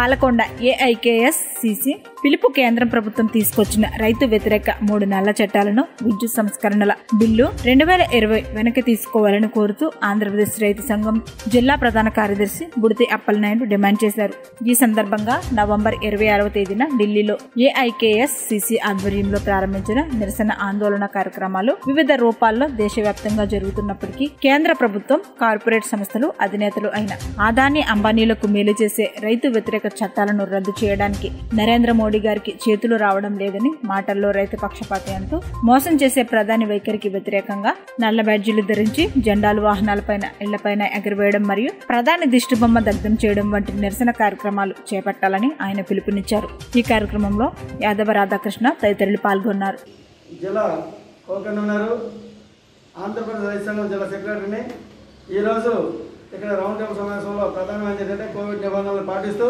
Palakonda AIKS CC పిలుపు కేంద్రం ప్రభుత్వం తీసుకొచ్చిన రైతు వ్యతిరేక మూడు నల్ల చట్టాలను విద్యుత్ సంస్కరణల బిల్లు రెండు వేల ఇరవై వెనక్కి తీసుకోవాలని కోరుతూ ఆంధ్రప్రదేశ్ రైతు సంఘం జిల్లా ప్రధాన కార్యదర్శి బుడితి అప్పలనాయుడు డిమాండ్ చేశారు ఈ సందర్భంగా నవంబర్ ఇరవై ఆరవ తేదీన ఢిల్లీలో ఏఐకేఎస్ సిసి ఆధ్వర్యంలో ప్రారంభించిన నిరసన ఆందోళన కార్యక్రమాలు వివిధ రూపాల్లో దేశవ్యాప్తంగా జరుగుతున్నప్పటికీ కేంద్ర ప్రభుత్వం కార్పొరేట్ సంస్థలు అధినేతలు అయిన ఆదాని అంబానీలకు మేలు చేసే రైతు వ్యతిరేక చట్టాలను రద్దు చేయడానికి నరేంద్ర మోడీ గారికి చేతులు రావడం లేదని మాటల్లో రైతు పక్షపాతి అంటూ మోసం చేసే ప్రధాని వైఖరికి వ్యతిరేకంగా నల్ల బ్యాడ్జీలు ధరించి జెండాలు వాహనాలపైన ఇళ్లపైన ఎగరవేయడం మరియు ప్రధాని దిష్టిబొమ్మ దగ్ధం చేయడం వంటి నిరసన కార్యక్రమాలు చేపట్టాలని ఆయన పిలుపునిచ్చారు ఈ కార్యక్రమంలో యాదవ రాధాకృష్ణ తదితరులు పాల్గొన్నారు జిల్లా కోకన్నున్నారు ఆంధ్రప్రదేశ్ రైతు సంఘం జిల్లా సెక్రటరీని ఈరోజు ఇక్కడ రౌండ్ టేబుల్ సమావేశంలో ప్రధానమైనది ఏంటంటే కోవిడ్ నిబంధనలు పాటిస్తూ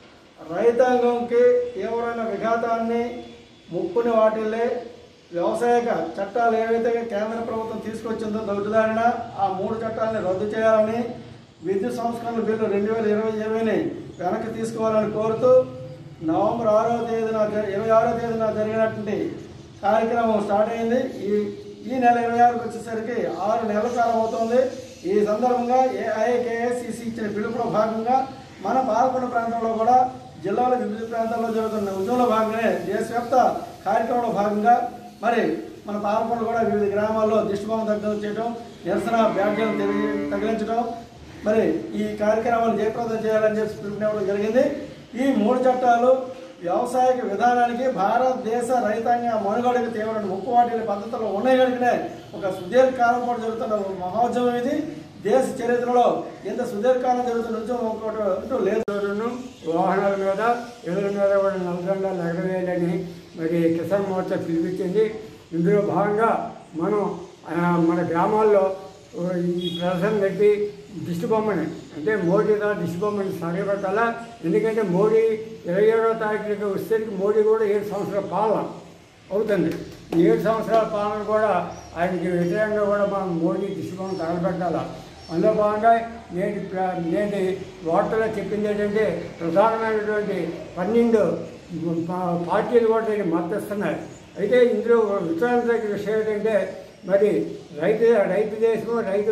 రైతాంగంకి తీవ్రమైన విఘాతాన్ని ముప్పుని వాటిల్లే వ్యవసాయక చట్టాలు ఏవైతే కేంద్ర ప్రభుత్వం తీసుకొచ్చిందో దొడ్డుదారిన ఆ మూడు చట్టాలని రద్దు చేయాలని విద్యుత్ సంస్కరణ బిల్లు రెండు వేల ఇరవై ఇరవైని వెనక్కి తీసుకోవాలని కోరుతూ నవంబర్ ఆరో తేదీన జ- ఇరవై ఆరో తేదీన జరిగినటువంటి కార్యక్రమం స్టార్ట్ అయింది ఈ ఈ నెల ఇరవై ఆరుకి వచ్చేసరికి ఆరు నెలల కాలం అవుతుంది ఈ సందర్భంగా ఏఐకేఎస్సిసి ఇచ్చిన పిలుపులో భాగంగా మన పాలకొండ ప్రాంతంలో కూడా జిల్లాలో వివిధ ప్రాంతాల్లో జరుగుతున్న ఉద్యమంలో భాగంగానే దేశవ్యాప్త కార్యక్రమంలో భాగంగా మరి మన పాలకొండ కూడా వివిధ గ్రామాల్లో దిష్టిబొమ్మ దగ్గర చేయడం నిరసన బ్యాడ్జీలు తిరిగి తగిలించడం మరి ఈ కార్యక్రమాలు జయప్రదం చేయాలని చెప్పి పిలుపునివ్వడం జరిగింది ఈ మూడు చట్టాలు వ్యవసాయక విధానానికి భారతదేశ రైతాంగ మనుగడకు తీవ్రమైన ముక్కువాటి పద్ధతులు ఉన్నాయి కనుకనే ఒక సుదీర్ఘకాలం పాటు జరుగుతున్న మహోత్సవం ఇది దేశ చరిత్రలో ఇంత సుదీర్ఘకాలం జరుగుతున్న ఉద్యమం ఇంకోటి అంటూ లేదు రోడ్డును వాహనాల మీద ఇళ్ళ మీద కూడా నల్లదండాలు ఎగరవేయాలని మరి కిసాన్ మోర్చా పిలిపించింది ఇందులో భాగంగా మనం ఆ, మన గ్రామాల్లో ఓ, ఈ ప్రదర్శన పెట్టి దిష్టి బొమ్మని అంటే మోడీ దా దిష్టి బొమ్మని సాగబెట్టాలా ఎందుకంటే మోడీ ఇరవై ఏడవ తారీఖుకి వచ్చేసరికి మోడీ కూడా ఏడు సంవత్సరాల పాలన అవుతుంది ఈ ఏడు సంవత్సరాల పాలన కూడా ఆయనకి వ్యతిరేకంగా కూడా మనం మోడీ దిశబొమ్మ తగలబెట్టాలా అందులో భాగంగా నేటి ప్ర- నేటి వార్తలో చెప్పింది ఏంటంటే ప్రధానమైనటువంటి పన్నెండు పా- పార్టీలు కూడా దీనికి మద్దతిస్తున్నాయి అయితే ఇందులో విచారించదగ్గ విషయం ఏంటంటే మరి రైతు రైతు దేశం రైతు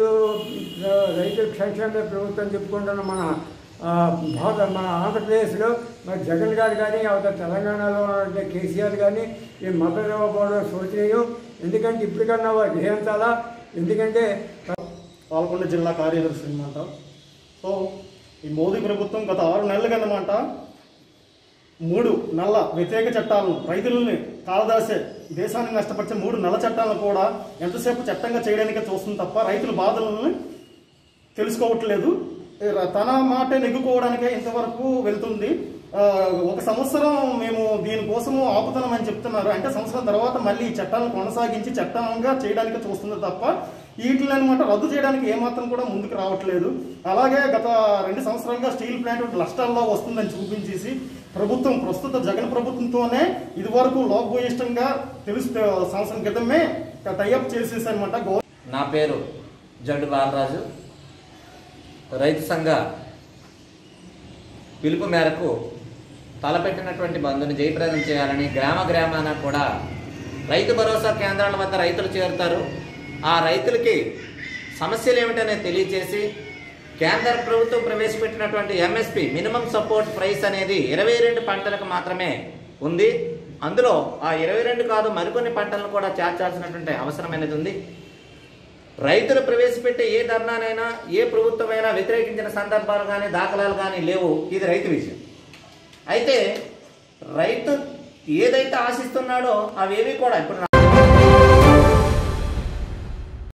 రైతు సంక్షేమ ప్రభుత్వం చెప్పుకుంటున్న మన ఆ, భారత మన ఆంధ్రప్రదేశ్లో మరి జగన్ గారు కానీ అవతల తెలంగాణలో అంటే కేసీఆర్ కానీ ఈ మద్దతు ఇవ్వకపోవడం శోచనీయం ఎందుకంటే ఇప్పటికన్నా వారు గ్రహించాలా ఎందుకంటే పాల్గొండ జిల్లా కార్యదర్శి అనమాట సో ఈ మోదీ ప్రభుత్వం గత ఆరు నెలలుగా అన్నమాట మూడు నల్ల వ్యతిరేక చట్టాలను రైతులని కాలదాసే దేశాన్ని నష్టపరిచే మూడు నల్ల చట్టాలను కూడా ఎంతసేపు చట్టంగా చేయడానికే చూస్తుంది తప్ప రైతుల బాధలను తెలుసుకోవట్లేదు తన మాట నెగ్గుకోవడానికే ఇంతవరకు వెళ్తుంది ఆ, ఒక సంవత్సరం మేము దీనికోసము ఆపుతున్నామని చెప్తున్నారు అంటే సంవత్సరం తర్వాత మళ్ళీ ఈ చట్టాలను కొనసాగించి చట్టంగా చేయడానికి చూస్తుంది తప్ప వీటిని అనమాట రద్దు చేయడానికి ఏమాత్రం కూడా ముందుకు రావట్లేదు అలాగే గత రెండు సంవత్సరాలుగా స్టీల్ ప్లాంట్ నష్టాల్లో వస్తుందని చూపించేసి ప్రభుత్వం ప్రస్తుత జగన్ ప్రభుత్వంతోనే ఇదివరకు లోపభూయిష్టంగా తెలుసు సంవత్సరం క్రితమే టైఅప్ చేసేసి అనమాట గో నా పేరు జండు బాలరాజు రైతు సంఘ పిలుపు మేరకు తలపెట్టినటువంటి బంధుని జయప్రదం చేయాలని గ్రామ గ్రామాన కూడా రైతు భరోసా కేంద్రాల వద్ద రైతులు చేరుతారు ఆ రైతులకి సమస్యలు ఏమిటనే తెలియజేసి కేంద్ర ప్రభుత్వం ప్రవేశపెట్టినటువంటి ఎంఎస్పి మినిమం సపోర్ట్ ప్రైస్ అనేది ఇరవై రెండు పంటలకు మాత్రమే ఉంది అందులో ఆ ఇరవై రెండు కాదు మరికొన్ని పంటలను కూడా చేర్చాల్సినటువంటి అవసరమైనది ఉంది రైతులు ప్రవేశపెట్టే ఏ ధర్నానైనా ఏ ప్రభుత్వమైనా వ్యతిరేకించిన సందర్భాలు కానీ దాఖలాలు కానీ లేవు ఇది రైతు విషయం అయితే రైతు ఏదైతే ఆశిస్తున్నాడో అవేవి కూడా ఇప్పుడు